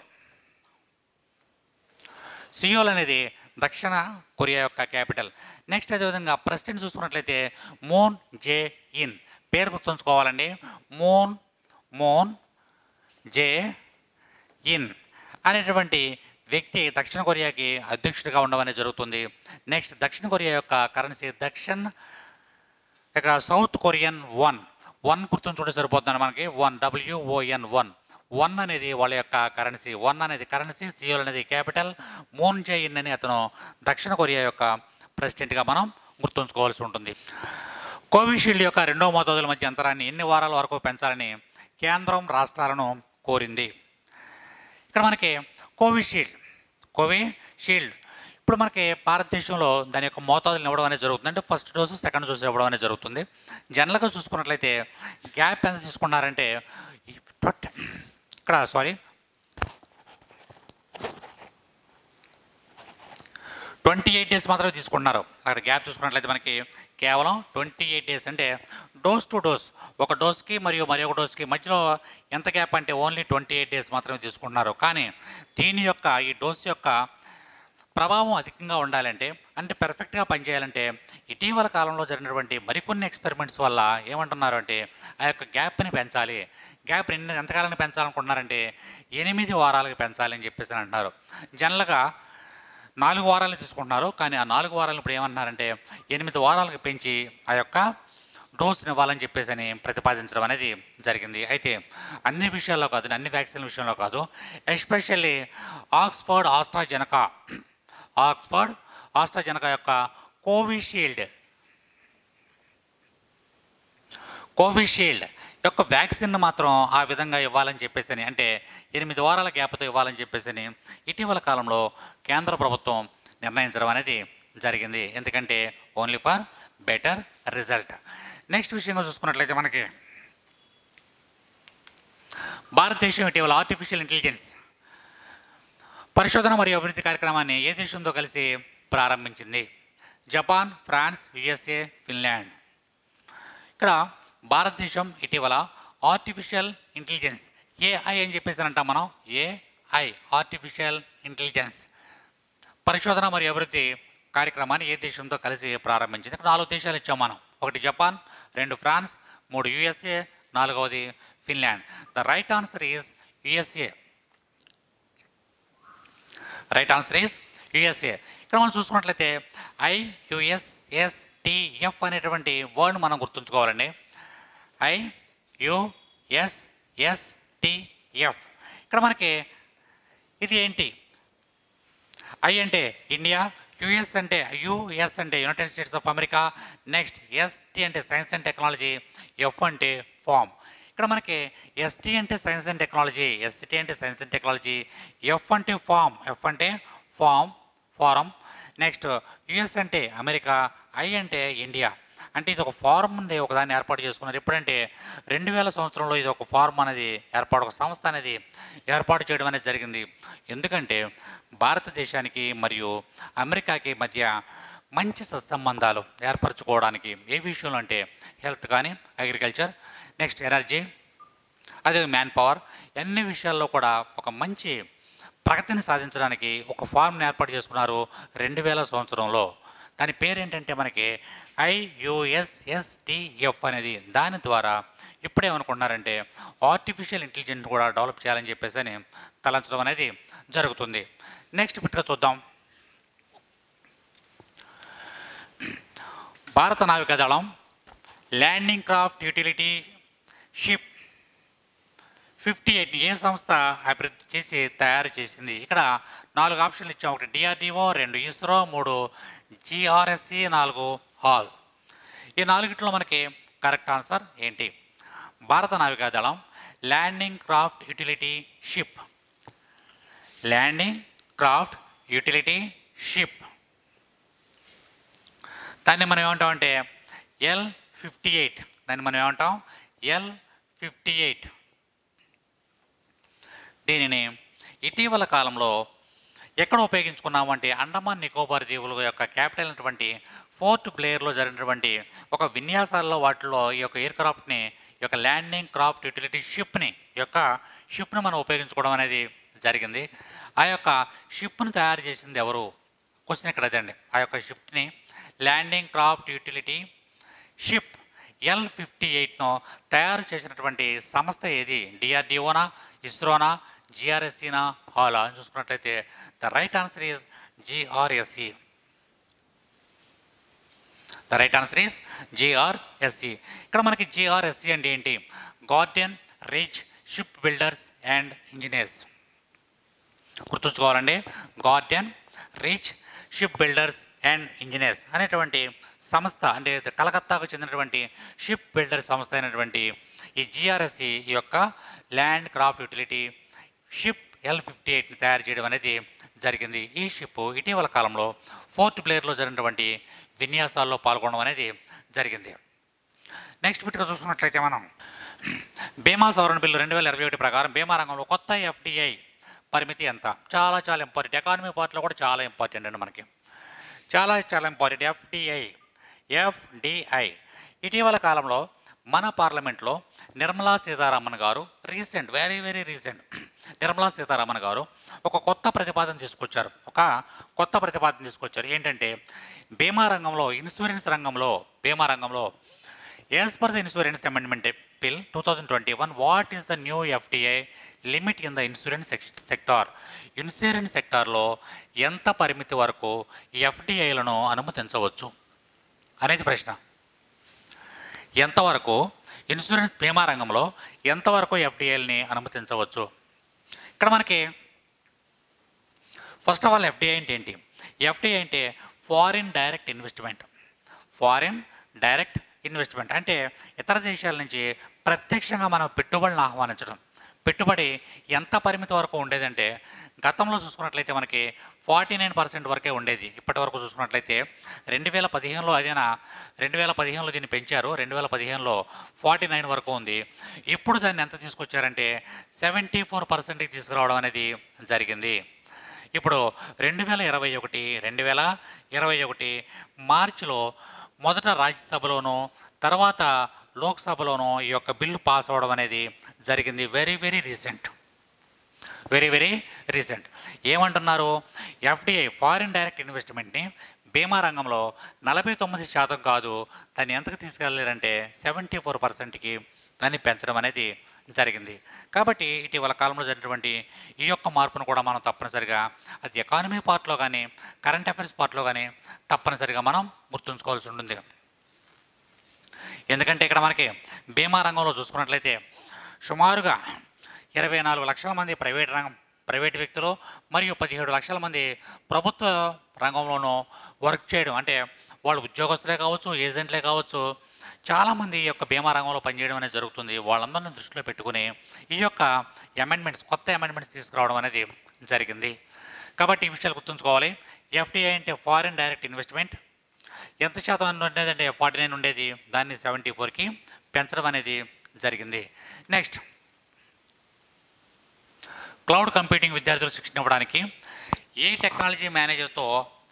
సియోల్ అనేది దక్షిణ కొరియా యొక్క క్యాపిటల్ నెక్స్ట్ అదేవిధంగా ప్రెసిడెంట్ చూసుకున్నట్లయితే మోన్ జే ఇన్ పేరు గుర్తుంచుకోవాలండి మోన్ మోన్ జే ఇన్ అనేటువంటి వ్యక్తి దక్షిణ కొరియాకి అధ్యక్షుడిగా ఉండడం అనేది జరుగుతుంది నెక్స్ట్ దక్షిణ కొరియా యొక్క కరెన్సీ దక్షిణ్ ఇక్కడ సౌత్ కొరియన్ వన్ వన్ గుర్తుంచుకుంటే సరిపోతుంది మనకి వన్ డబ్ల్యూఓఎన్ వన్ వన్ అనేది వాళ్ళ యొక్క కరెన్సీ వన్ అనేది కరెన్సీ సియోల్ అనేది క్యాపిటల్ మూన్ జే ఇన్ అని అతను దక్షిణ కొరియా యొక్క ప్రెసిడెంట్గా మనం గుర్తుంచుకోవాల్సి ఉంటుంది కోవిషీల్డ్ యొక్క రెండో మోతాదుల మధ్య అంతరాన్ని ఎన్ని వారాల వరకు పెంచాలని కేంద్రం రాష్ట్రాలను కోరింది ఇక్కడ మనకి కోవిషీల్డ్ కోవిషీల్డ్ ఇప్పుడు మనకి భారతదేశంలో దాని యొక్క మోతాదులు ఇవ్వడం అనేది జరుగుతుంది అంటే ఫస్ట్ డోసు సెకండ్ డోసు ఇవ్వడం అనేది జరుగుతుంది జనరల్గా చూసుకున్నట్లయితే గ్యాప్ ఎంత తీసుకున్నారంటే ఈ టొట్- ఇక్కడ సారీ ట్వంటీ ఎయిట్ డేస్ మాత్రమే తీసుకుంటున్నారు అక్కడ గ్యాప్ చూసుకున్నట్లయితే మనకి కేవలం ట్వంటీ ఎయిట్ డేస్ అంటే డోస్ టు డోస్ ఒక డోస్కి మరియు మరి ఒక డోస్కి మధ్యలో ఎంత గ్యాప్ అంటే ఓన్లీ ట్వంటీ ఎయిట్ డేస్ మాత్రమే తీసుకుంటున్నారు కానీ దీని యొక్క ఈ డోస్ యొక్క ప్రభావం అధికంగా ఉండాలంటే అంటే పెర్ఫెక్ట్గా పనిచేయాలంటే ఇటీవల కాలంలో జరిగినటువంటి మరికొన్ని ఎక్స్పెరిమెంట్స్ వల్ల ఏమంటున్నారు అంటే ఆ యొక్క గ్యాప్ని పెంచాలి గ్యాప్ ఎన్ని ఎంతకాలాన్ని పెంచాలనుకుంటున్నారంటే ఎనిమిది వారాలకు పెంచాలి అని చెప్పేసి అని అంటున్నారు జనరల్గా నాలుగు వారాలు తీసుకుంటున్నారు కానీ ఆ నాలుగు వారాలు ఇప్పుడు ఏమన్నారంటే ఎనిమిది వారాలకు పెంచి ఆ యొక్క డోస్ని ఇవ్వాలని చెప్పేసి అని ప్రతిపాదించడం అనేది జరిగింది అయితే అన్ని విషయాల్లో కాదు అన్ని వ్యాక్సిన్ విషయంలో కాదు especially Oxford AstraZeneca Oxford AstraZeneca యొక్క కోవిషీల్డ్ కోవిషీల్డ్ యొక్క వ్యాక్సిన్ మాత్రం ఆ విధంగా ఇవ్వాలని చెప్పేసి అని, అంటే ఎనిమిది వారాల గ్యాప్తో ఇవ్వాలని చెప్పేసి అని ఇటీవల కాలంలో కేంద్ర ప్రభుత్వం నిర్ణయించడం అనేది జరిగింది ఎందుకంటే only for better result next విషయంగా చూసుకున్నట్లయితే మనకి భారతదేశం ఇటీవల ఆర్టిఫిషియల్ ఇంటెలిజెన్స్ పరిశోధన మరియు అభివృద్ధి కార్యక్రమాన్ని ఏ దేశంతో కలిసి ప్రారంభించింది జపాన్ ఫ్రాన్స్ యుఎస్ఏ ఫిన్లాండ్ ఇక్కడ భారతదేశం ఇటీవల ఆర్టిఫిషియల్ ఇంటెలిజెన్స్ ఏఐ అని చెప్పేసి అంటాం మనం ఏఐ ఆర్టిఫిషియల్ ఇంటెలిజెన్స్ పరిశోధన మరియు అభివృద్ధి కార్యక్రమాన్ని ఏ దేశంతో కలిసి ప్రారంభించింది ఇక్కడ నాలుగు దేశాలు ఇచ్చాం మనం ఒకటి జపాన్ రెండు ఫ్రాన్స్ మూడు యుఎస్ఏ నాలుగవది Finland the right answer is USA right answer is USA ఇక్కడ మనం చూసుకున్నట్లయితే ఐ యుఎస్ఎస్ టిఎఫ్ అనేటువంటి వర్డ్ మనం గుర్తుంచుకోవాలండి ఐ యుఎస్ఎస్ టిఎఫ్ ఇక్కడ మనకి ఇది ఏంటి ఐ అంటే ఇండియా యుఎస్ అంటే యుఎస్ అంటే United States of America next ST అంటే సైన్స్ అండ్ టెక్నాలజీ ఎఫ్ అంటే ఫామ్ ఇక్కడ మనకి ఎస్టీ అంటే సైన్స్ అండ్ టెక్నాలజీ ఎస్టీ అంటే సైన్స్ అండ్ టెక్నాలజీ ఎఫ్ అంటే ఫామ్ ఎఫ్ అంటే ఫామ్ ఫారం నెక్స్ట్ యుఎస్ అంటే అమెరికా ఐ అంటే ఇండియా అంటే ఇది ఒక ఫారం ఉంది ఒకదాన్ని ఏర్పాటు చేసుకున్నారు ఎప్పుడంటే రెండు వేల సంవత్సరంలో ఇది ఒక ఫారం అనేది ఏర్పాటు ఒక సంస్థ అనేది ఏర్పాటు చేయడం అనేది జరిగింది ఎందుకంటే భారతదేశానికి మరియు అమెరికాకి మధ్య మంచి సత్సంబంధాలు ఏర్పరచుకోవడానికి ఏ విషయంలో అంటే హెల్త్ కానీ అగ్రికల్చర్ నెక్స్ట్ ఎనర్జీ అదే మ్యాన్ పవర్ అన్ని విషయాల్లో కూడా ఒక మంచి ప్రగతిని సాధించడానికి ఒక ఫార్మ్ని ఏర్పాటు చేసుకున్నారు రెండు వేల సంవత్సరంలో దాని పేరేంటంటే మనకి ఐయుఎస్ఎస్టిఎఫ్ అనేది దాని ద్వారా ఇప్పుడేమనుకుంటున్నారంటే ఆర్టిఫిషియల్ ఇంటెలిజెన్స్ కూడా డెవలప్ చేయాలని చెప్పేసి అని తలంచడం అనేది జరుగుతుంది నెక్స్ట్ బిట్గా చూద్దాం భారత నావికాదళం landing craft utility ship fifty eight ఏ సంస్థ అభివృద్ధి చేసి తయారు చేసింది ఇక్కడ నాలుగు ఆప్షన్లు ఇచ్చాం ఒకటి డిఆర్డిఓ రెండు ఇస్రో మూడు జిఆర్ఎస్సి నాలుగు హాల్ ఈ నాలుగిట్లో మనకి కరెక్ట్ ఆన్సర్ ఏంటి భారత నావికాదళం landing craft utility ship landing craft utility ship దాన్ని మనం ఏమంటామంటే ఎల్ ఫిఫ్టీ ఎయిట్ దాన్ని మనం ఏమంటాం ఎల్ ఫిఫ్టీ ఎయిట్ దీనిని ఇటీవల కాలంలో ఎక్కడ ఉపయోగించుకున్నాము అంటే అండమాన్ నికోబార్ దీవుల యొక్క క్యాపిటల్ అయినటువంటి ఫోర్ట్ బ్లేయర్లో జరిగినటువంటి ఒక విన్యాసాల్లో వాటిలో ఈ యొక్క ఎయిర్ క్రాఫ్ట్ని ఈ యొక్క ల్యాండింగ్ క్రాఫ్ట్ యూటిలిటీ షిప్ని ఈ యొక్క షిప్ని మనం ఉపయోగించుకోవడం అనేది జరిగింది ఆ యొక్క షిప్ను తయారు చేసింది ఎవరు క్వశ్చన్ ఇక్కడ అదండి ఆ యొక్క షిప్ని landing craft utility ship L fifty ఎయిట్ను తయారు చేసినటువంటి సంస్థ ఏది డిఆర్డిఓనా ఇస్రోనా జిఆర్ఎస్సీనా హాలా అని చూసుకున్నట్లయితే the right answer is GRSC the right answer is GRSC ఇక్కడ మనకి జిఆర్ఎస్సి అంటే ఏంటి Garden Reach Ship Builders and Engineers గుర్తుంచుకోవాలండి Garden Reach Ship Builders and Engineers అనేటువంటి సంస్థ అంటే కలకత్తాకు చెందినటువంటి షిప్ బిల్డర్ సంస్థ అయినటువంటి ఈ జిఆర్ఎస్సి ఈ యొక్క land craft utility ship L fifty ఎయిట్ని తయారు చేయడం అనేది జరిగింది ఈ షిప్ ఇటీవల కాలంలో ఫోర్త్ ప్లేయర్లో జరిగినటువంటి విన్యాసాల్లో పాల్గొనడం అనేది జరిగింది నెక్స్ట్ బిట్గా చూసుకున్నట్లయితే మనం బీమా సవరణ బిల్లు రెండు వేల ఇరవై ఒకటి ప్రకారం బీమా రంగంలో కొత్త ఎఫ్డిఐ పరిమితి ఎంత చాలా చాలా ఇంపార్టెంట్ ఎకానమీ పార్ట్లో కూడా చాలా ఇంపార్టెంట్ అండి మనకి చాలా చాలా ఇంపార్టెంట్ ఎఫ్డిఐ ఎఫ్డిఐ ఇటీవల కాలంలో మన పార్లమెంట్లో నిర్మలా సీతారామన్ గారు recent very very recent Nirmala Sitharaman గారు ఒక కొత్త ప్రతిపాదన తీసుకొచ్చారు ఒక కొత్త ప్రతిపాదన తీసుకొచ్చారు ఏంటంటే బీమా రంగంలో ఇన్సూరెన్స్ రంగంలో బీమా రంగంలో as per the insurance amendment bill two thousand twenty one what is the new FDI limit in the insurance sector insurance సెక్టార్లో ఎంత పరిమితి వరకు ఎఫ్డిఐలను అనుమతించవచ్చు అనేది ప్రశ్న ఎంతవరకు ఇన్సూరెన్స్ బీమా రంగంలో ఎంతవరకు ఎఫ్డిఐల్ని అనుమతించవచ్చు ఇక్కడ మనకి ఫస్ట్ ఆఫ్ ఆల్ ఎఫ్డిఐ అంటే ఏంటి ఎఫ్డిఐ అంటే foreign direct investment foreign direct investment అంటే ఇతర దేశాల నుంచి ప్రత్యక్షంగా మనం పెట్టుబడులను ఆహ్వానించడం పెట్టుబడి ఎంత పరిమితి వరకు ఉండేదంటే గతంలో చూసుకున్నట్లయితే మనకి ఫార్టీ నైన్ పర్సెంట్ వరకే ఉండేది ఇప్పటి వరకు చూసుకున్నట్లయితే రెండు వేల పదిహేనులో అదేనా రెండు వేల పదిహేనులో దీన్ని పెంచారు రెండు వేల పదిహేనులో ఫార్టీ నైన్ వరకు ఉంది ఇప్పుడు దాన్ని ఎంత తీసుకొచ్చారంటే సెవెంటీ ఫోర్ పర్సెంట్కి తీసుకురావడం అనేది జరిగింది ఇప్పుడు రెండు వేల ఇరవై ఒకటి రెండు వేల ఇరవై ఒకటి మార్చిలో మొదట రాజ్యసభలోను తర్వాత లోక్సభలోను ఈ యొక్క బిల్లు పాస్ అవ్వడం అనేది జరిగింది very very recent very very recent ఏమంటున్నారు ఎఫ్డిఐ ఫారిన్ డైరెక్ట్ ఇన్వెస్ట్మెంట్ని బీమా రంగంలో నలభై తొమ్మిది శాతం కాదు దాన్ని ఎంతకు తీసుకెళ్ళారంటే సెవెంటీ ఫోర్ పర్సెంట్కి దాన్ని పెంచడం అనేది జరిగింది కాబట్టి ఇటీవల కాలంలో జరిగినటువంటి ఈ యొక్క మార్పును కూడా మనం తప్పనిసరిగా అది ఎకానమీ పార్ట్లో కానీ కరెంట్ అఫైర్స్ పార్ట్లో కానీ తప్పనిసరిగా మనం గుర్తుంచుకోవాల్సి ఉంటుంది ఎందుకంటే ఇక్కడ మనకి బీమా రంగంలో చూసుకున్నట్లయితే సుమారుగా ఇరవై నాలుగు లక్షల మంది ప్రైవేట్ రంగం ప్రైవేట్ వ్యక్తులు మరియు పదిహేడు లక్షల మంది ప్రభుత్వ రంగంలోనూ వర్క్ చేయడం అంటే వాళ్ళు ఉద్యోగస్తులే కావచ్చు ఏజెంట్లే కావచ్చు చాలామంది ఈ యొక్క బీమా రంగంలో పనిచేయడం అనేది జరుగుతుంది వాళ్ళందరినీ దృష్టిలో పెట్టుకుని ఈ యొక్క అమెండ్మెంట్స్ కొత్త అమెండ్మెంట్స్ తీసుకురావడం అనేది జరిగింది కాబట్టి ఈ విషయాలు గుర్తుంచుకోవాలి ఎఫ్డిఐ అంటే ఫారిన్ డైరెక్ట్ ఇన్వెస్ట్మెంట్ ఎంత శాతం ఉండేదంటే ఫార్టీ నైన్ ఉండేది దాన్ని సెవెంటీ ఫోర్కి పెంచడం అనేది జరిగింది నెక్స్ట్ క్లౌడ్ కంప్యూటింగ్ విద్యార్థులకు శిక్షణ ఇవ్వడానికి ఏ టెక్నాలజీ మేనేజర్తో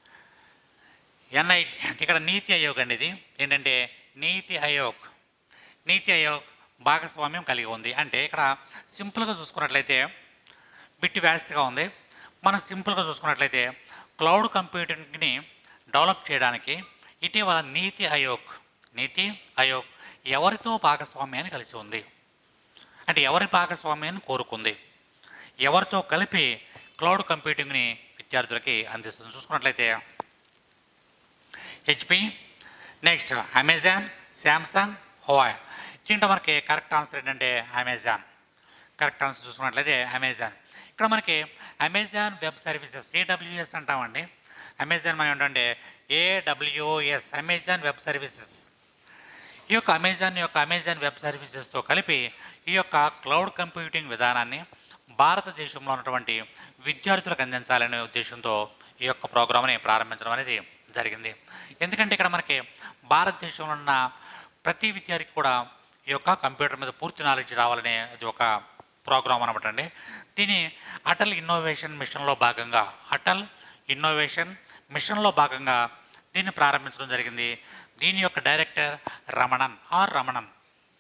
ఎన్ఐ ఇక్కడ నీతి ఆయోగ్ అండి ఇది ఏంటంటే నీతి ఆయోగ్ నీతి ఆయోగ్ భాగస్వామ్యం కలిగి ఉంది అంటే ఇక్కడ సింపుల్గా చూసుకున్నట్లయితే బిట్ వ్యాస్ట్గా ఉంది మనం సింపుల్గా చూసుకున్నట్లయితే క్లౌడ్ కంప్యూటింగ్ని డెవలప్ చేయడానికి ఇటీవల నీతి ఆయోగ్ నీతి ఆయోగ్ ఎవరితో భాగస్వామ్యాన్ని కలిసి ఉంది అంటే ఎవరి భాగస్వామ్యాన్ని కోరుకుంది ఎవరితో కలిపి క్లౌడ్ కంప్యూటింగ్ని విద్యార్థులకి అందిస్తుంది చూసుకున్నట్లయితే హెచ్పి నెక్స్ట్ అమెజాన్ శాంసంగ్ హోవా దీంట్లో మనకి కరెక్ట్ ఆన్సర్ ఏంటంటే అమెజాన్ కరెక్ట్ ఆన్సర్ చూసుకున్నట్లయితే అమెజాన్ ఇక్కడ మనకి అమెజాన్ వెబ్ సర్వీసెస్ ఏడబ్ల్యూఎస్ అంటామండి అమెజాన్ మనం ఏంటంటే ఏడబ్ల్యూఎస్ అమెజాన్ వెబ్ సర్వీసెస్ ఈ యొక్క అమెజాన్ యొక్క అమెజాన్ వెబ్ సర్వీసెస్తో కలిపి ఈ యొక్క క్లౌడ్ కంప్యూటింగ్ విధానాన్ని భారతదేశంలో ఉన్నటువంటి విద్యార్థులకు అందించాలనే ఉద్దేశంతో ఈ యొక్క ప్రోగ్రామ్ని ప్రారంభించడం అనేది జరిగింది ఎందుకంటే ఇక్కడ మనకి భారతదేశంలో ఉన్న ప్రతి విద్యార్థికి కూడా ఈ యొక్క కంప్యూటర్ మీద పూర్తి నాలెడ్జ్ రావాలనే అది ఒక ప్రోగ్రామ్ అనమాట అండి దీని అటల్ ఇన్నోవేషన్ మిషన్లో భాగంగా అటల్ ఇన్నోవేషన్ మిషన్లో భాగంగా దీన్ని ప్రారంభించడం జరిగింది దీని యొక్క director Ramanan R Ramanan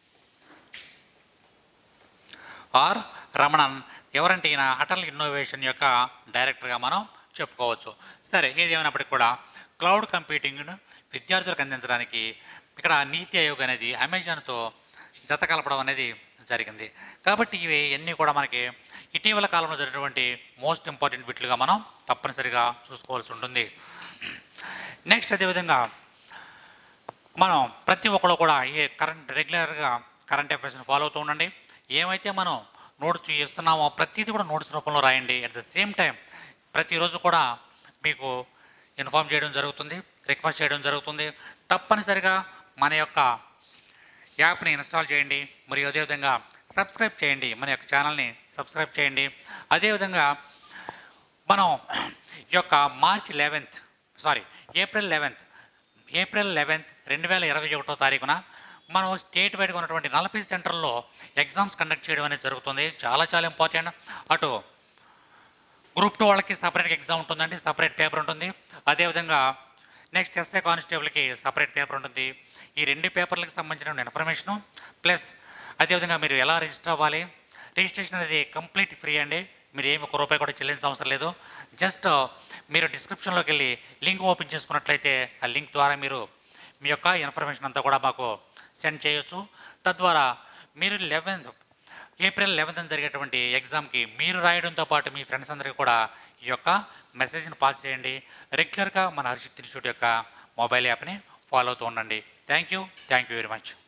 R Ramanan ఎవరంటే ఈయన అటల్ ఇన్నోవేషన్ యొక్క డైరెక్టర్గా మనం చెప్పుకోవచ్చు సరే ఏది ఏమైనప్పటికీ కూడా క్లౌడ్ కంప్యూటింగ్ను విద్యార్థులకు అందించడానికి ఇక్కడ నీతి ఆయోగ్ అనేది అమెజాన్తో జత కలపడం అనేది జరిగింది కాబట్టి ఇవి అన్నీ కూడా మనకి ఇటీవల కాలంలో జరిగినటువంటి మోస్ట్ ఇంపార్టెంట్ బిట్లుగా మనం తప్పనిసరిగా చూసుకోవాల్సి ఉంటుంది నెక్స్ట్ అదేవిధంగా మనం ప్రతి ఒక్కరు కూడా ఏ కరెంట్ రెగ్యులర్గా కరెంట్ అఫైర్స్ని ఫాలో అవుతూ ఉండండి ఏమైతే మనం నోట్స్ ఇస్తున్నామో ప్రతిదీ కూడా నోట్స్ రూపంలో రాయండి అట్ ద సేమ్ టైం ప్రతిరోజు కూడా మీకు ఇన్ఫామ్ చేయడం జరుగుతుంది రిక్వెస్ట్ చేయడం జరుగుతుంది తప్పనిసరిగా మన యొక్క యాప్ని ఇన్స్టాల్ చేయండి మరియు అదేవిధంగా సబ్స్క్రైబ్ చేయండి మన యొక్క ఛానల్ని సబ్స్క్రైబ్ చేయండి అదేవిధంగా మనం ఈ యొక్క March eleventh sorry April eleventh April eleventh రెండు వేల ఇరవై ఒకటో తారీఖున మనం స్టేట్ వైడ్గా ఉన్నటువంటి నలభై సెంటర్లో ఎగ్జామ్స్ కండక్ట్ చేయడం అనేది జరుగుతుంది చాలా చాలా ఇంపార్టెంట్ అటు గ్రూప్ టూ వాళ్ళకి సపరేట్ ఎగ్జామ్ ఉంటుందండి సపరేట్ పేపర్ ఉంటుంది అదేవిధంగా నెక్స్ట్ ఎస్ఏ కానిస్టేబుల్కి సపరేట్ పేపర్ ఉంటుంది ఈ రెండు పేపర్లకు సంబంధించిన ఇన్ఫర్మేషను ప్లస్ అదేవిధంగా మీరు ఎలా రిజిస్టర్ అవ్వాలి రిజిస్ట్రేషన్ అనేది కంప్లీట్ ఫ్రీ అండి మీరు ఏమి ఒక రూపాయి కూడా చెల్లించిన అవసరం లేదు జస్ట్ మీరు డిస్క్రిప్షన్లోకి వెళ్ళి లింక్ ఓపెన్ చేసుకున్నట్లయితే ఆ లింక్ ద్వారా మీరు మీ యొక్క ఇన్ఫర్మేషన్ అంతా కూడా మాకు సెండ్ చేయొచ్చు తద్వారా మీరు లెవెన్త్ ఏప్రిల్ లెవెన్త్ జరిగేటువంటి ఎగ్జామ్కి మీరు రాయడంతో పాటు మీ ఫ్రెండ్స్ అందరికీ కూడా ఈ యొక్క మెసేజ్ని పాస్ చేయండి రెగ్యులర్గా మన హర్షిత్ ఇన్స్టిట్యూట్ యొక్క మొబైల్ యాప్ని ఫాలో అవుతూ ఉండండి thank you thank you very much